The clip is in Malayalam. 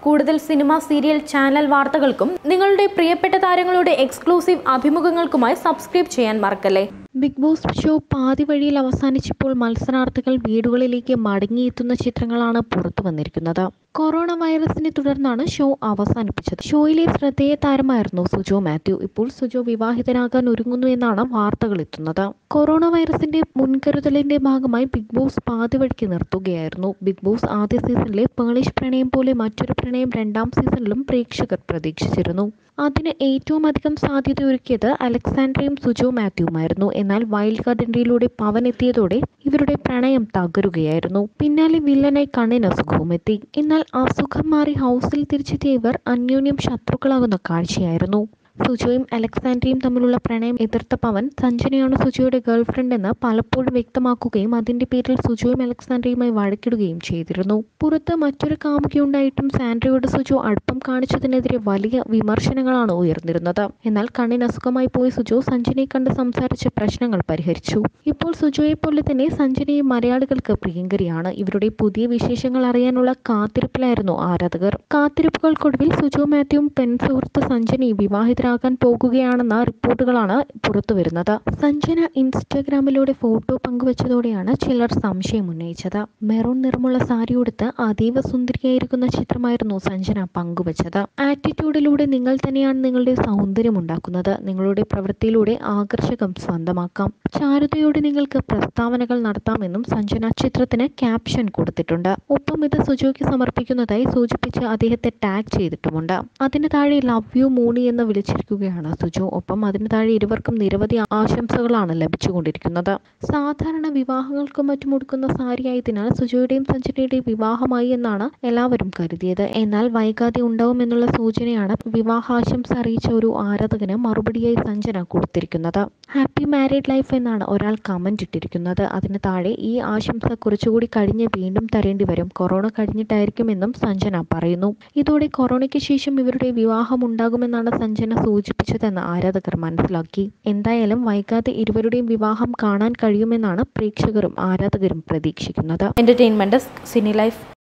കൂടുതൽ സിനിമ സീരിയൽ ചാനൽ വാർത്തകൾക്കും നിങ്ങളുടെ പ്രിയപ്പെട്ട താരങ്ങളുടെ എക്സ്ക്ലൂസീവ് അഭിമുഖങ്ങൾക്കുമായി സബ്സ്ക്രൈബ് ചെയ്യാൻ മറക്കല്ലേ ബിഗ് ബോസ് ഷോ പാതി വഴിയിൽ അവസാനിച്ചപ്പോൾ മത്സരാർത്ഥികൾ വീടുകളിലേക്ക് മടങ്ങിയെത്തുന്ന ചിത്രങ്ങളാണ് പുറത്തു വന്നിരിക്കുന്നത് കൊറോണ വൈറസിനെ തുടർന്നാണ് ഷോ അവസാനിപ്പിച്ചത് ഷോയിലെ ശ്രദ്ധേയ താരമായിരുന്നു സുജോ മാത്യു ഇപ്പോൾ സുജോ വിവാഹിതനാകാൻ ഒരുങ്ങുന്നു എന്നാണ് വാർത്തകൾ എത്തുന്നത് കൊറോണ വൈറസിന്റെ മുൻകരുതലിന്റെ ഭാഗമായി ബിഗ് ബോസ് പാതി വഴിക്ക് നിർത്തുകയായിരുന്നു ബിഗ് ബോസ് ആദ്യ സീസണിലെ പേളിഷ് പ്രണയം പോലെ മറ്റൊരു പ്രണയം രണ്ടാം സീസണിലും പ്രേക്ഷകർ പ്രതീക്ഷിച്ചിരുന്നു അതിന് ഏറ്റവും അധികം സാധ്യതയൊരുക്കിയത് അലക്സാൻഡ്രയും സുജോ മാത്യുവുമായിരുന്നു എന്നാൽ വൈൽഡ് കാർഡ് എൻട്രിയിലൂടെ പവൻ എത്തിയതോടെ ഇവരുടെ പ്രണയം തകരുകയായിരുന്നു പിന്നാലെ വില്ലനായി കണ്ണിന് അസുഖവും എത്തി എന്നാൽ അസുഖം മാറി ഹൗസിൽ തിരിച്ചെത്തിയ ഇവർ അന്യോന്യം ശത്രുക്കളാകുന്ന കാഴ്ചയായിരുന്നു സുജോയും അലക്സാൻഡ്രയും തമ്മിലുള്ള പ്രണയം എതിർത്ത പവൻ സഞ്ജനയാണ് സുജോയുടെ ഗേൾഫ്രണ്ട് എന്ന് പലപ്പോഴും വ്യക്തമാക്കുകയും അതിന്റെ പേരിൽ സുജോയും അലക്സാൻഡ്രയുമായി വഴക്കിടുകയും ചെയ്തിരുന്നു പുറത്ത് മറ്റൊരു കാമുകിയുണ്ടായിട്ടും സാൻഡ്രയോട് സുജോ അടുപ്പം കാണിച്ചതിനെതിരെ വലിയ വിമർശനങ്ങളാണ് ഉയർന്നിരുന്നത് എന്നാൽ കണ്ണിന് അസുഖമായി പോയ സുജോ സഞ്ജനയെ കണ്ട് സംസാരിച്ച് പ്രശ്നങ്ങൾ പരിഹരിച്ചു ഇപ്പോൾ സുജോയെ പോലെ തന്നെ സഞ്ജനയും മലയാളികൾക്ക് പ്രിയങ്കരിയാണ് ഇവരുടെ പുതിയ വിശേഷങ്ങൾ അറിയാനുള്ള കാത്തിരിപ്പിലായിരുന്നു ആരാധകർ കാത്തിരിപ്പുകൾക്കൊടുവിൽ സുജോ മാത്യുവും പെൺ സുഹൃത്ത് സഞ്ജനയും വിവാഹിതരാകാൻ പോകുകയാണെന്ന റിപ്പോർട്ടുകളാണ് പുറത്തുവരുന്നത് സഞ്ജന ഇൻസ്റ്റഗ്രാമിലൂടെ ഫോട്ടോ പങ്കുവച്ചതോടെയാണ് ചിലർ സംശയം ഉന്നയിച്ചത് മെറൂൺ നിറമുള്ള സാരി ഉടുത്ത് അതീവ സുന്ദരിയായിരിക്കുന്ന ചിത്രമായിരുന്നു സഞ്ജന പങ്കുവച്ചത് ആറ്റിറ്റ്യൂഡിലൂടെ നിങ്ങൾ തന്നെയാണ് നിങ്ങളുടെ സൗന്ദര്യം ഉണ്ടാക്കുന്നത് നിങ്ങളുടെ പ്രവൃത്തിയിലൂടെ ആകർഷകം സ്വന്തമാക്കാം ചാരുതയോടെ നിങ്ങൾക്ക് പ്രസ്താവനകൾ നടത്താമെന്നും സഞ്ജന ചിത്രത്തിന് ക്യാപ്ഷൻ കൊടുത്തിട്ടുണ്ട് ഒപ്പം ഇത് സുജോയ്ക്ക് സമർപ്പിക്കുന്നതായി സൂചിപ്പിച്ച് അദ്ദേഹത്തെ ടാഗ് ചെയ്തിട്ടുമുണ്ട് അതിന് താഴെ ലവ് യു മൂണി എന്ന് വിളിച്ചിരിക്കുകയാണ് സുജു ഒപ്പം അതിന് താഴെ ഇരുവർക്കും നിരവധി ആശംസകളാണ് ലഭിച്ചുകൊണ്ടിരിക്കുന്നത് സാധാരണ വിവാഹങ്ങൾക്കും മറ്റും ഉടുക്കുന്ന സാരിയായതിനാൽ സുജയുടെയും സഞ്ജനയുടെയും വിവാഹമായി എന്നാണ് എല്ലാവരും കരുതിയത് എന്നാൽ വൈകാതെ ഉണ്ടാവുമെന്നുള്ള സൂചനയാണ് വിവാഹാശംസ അറിയിച്ച ഒരു ആരാധകന് മറുപടിയായി സഞ്ജന കൊടുത്തിരിക്കുന്നത് ഹാപ്പി മാരീഡ് ലൈഫ് എന്നാണ് ഒരാൾ കമന്റ് ഇട്ടിരിക്കുന്നത് അതിന് താഴെ ഈ ആശംസ കുറച്ചുകൂടി കഴിഞ്ഞ് വീണ്ടും തരേണ്ടി വരും കൊറോണ കഴിഞ്ഞിട്ടായിരിക്കുമെന്നും സഞ്ജന പറയുന്നു ഇതോടെ കൊറോണയ്ക്ക് ശേഷം ഇവരുടെ വിവാഹം ഉണ്ടാകുമെന്നാണ് സഞ്ജന സൂചിപ്പിച്ചതെന്ന് ആരാധകർ മനസ്സിലാക്കി എന്തായാലും വൈകാതെ ഇരുവരുടെയും വിവാഹം കാണാൻ കഴിയുമെന്നാണ് പ്രേക്ഷകരും ആരാധകരും പ്രതീക്ഷിക്കുന്നത് എന്റർടൈൻമെന്റ് സിനി ലൈഫ്